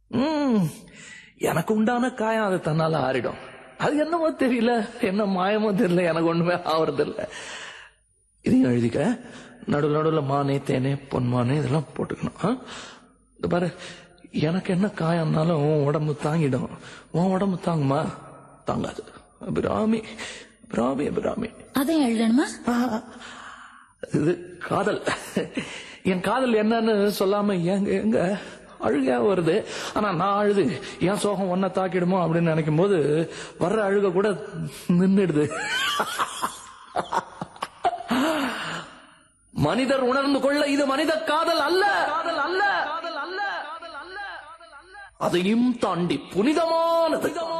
ம், எனக்கு உண்டான காயம் அது தன்னால ஆறிடும் அது என்னமோ தெரியல என்ன மாயமோ தெரியல எனக்கு ஒண்ணுமே ஆவறது இல்ல இதையும் எழுதிக்க நடுவில் நடுவில் மானே தேனே பொன்மானே இதெல்லாம் போட்டுக்கணும் ஆ? இந்த பாரு எனக்கு என்ன காயம்னாலும் உன் உடம்பு தாங்கிடும் உன் உடம்பு தாங்குமா தாங்காது அபிராமி அபிராமி அபிராமி அதையும் எழுதணுமா ஆ, இது காதல் என் காதல் என்னன்னு சொல்லாம எங்க எங்க அழுகையா வருது ஆனா நான் அழுது என் சோகம் ஒன்ன தாக்கிடுமோ அப்படின்னு நினைக்கும் போது வர்ற அழுக கூட நின்னுடுது மனிதர் உணர்ந்து கொள்ள இது மனித காதல் அல்ல காதல் அல்ல காதல் அல்ல அதையும் தாண்டி புனிதமானது